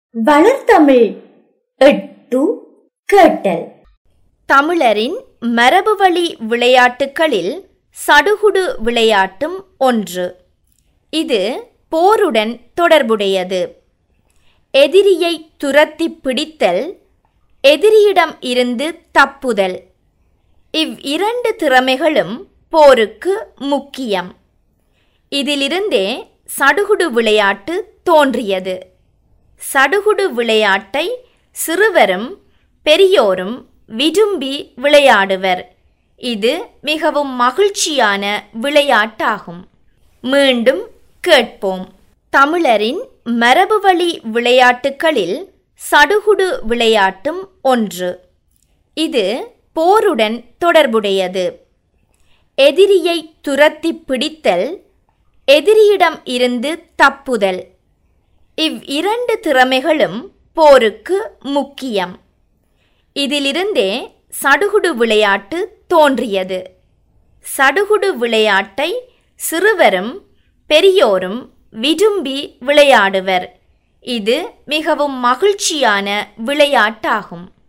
வளர்த்தமிழ் எட்டு கேட்டல் தமிழரின் மரபுவழி விளையாட்டுகளில் சடுகுடு விளையாட்டும் ஒன்று இது போருடன் தொடர்புடையது எதிரியை துரத்தி பிடித்தல் எதிரியிடம் இருந்து தப்புதல் இவ் இரண்டு திறமைகளும் போருக்கு முக்கியம் இதிலிருந்தே சடுகுடு விளையாட்டு தோன்றியது சடுகுடு விளையாட்டை சிறுவரும் பெரியோரும் விரும்பி விளையாடுவர் இது மிகவும் மகிழ்ச்சியான விளையாட்டாகும் மீண்டும் கேட்போம் தமிழரின் மரபுவழி விளையாட்டுகளில் சடுகுடு விளையாட்டும் ஒன்று இது போருடன் தொடர்புடையது எதிரியை துரத்தி பிடித்தல் எதிரியிடம் இருந்து தப்புதல் இவ் இரண்டு திறமைகளும் போருக்கு முக்கியம் இதிலிருந்தே சடுகுடு விளையாட்டு தோன்றியது சடுகுடு விளையாட்டை சிறுவரும் பெரியோரும் விரும்பி விளையாடுவர் இது மிகவும் மகிழ்ச்சியான விளையாட்டாகும்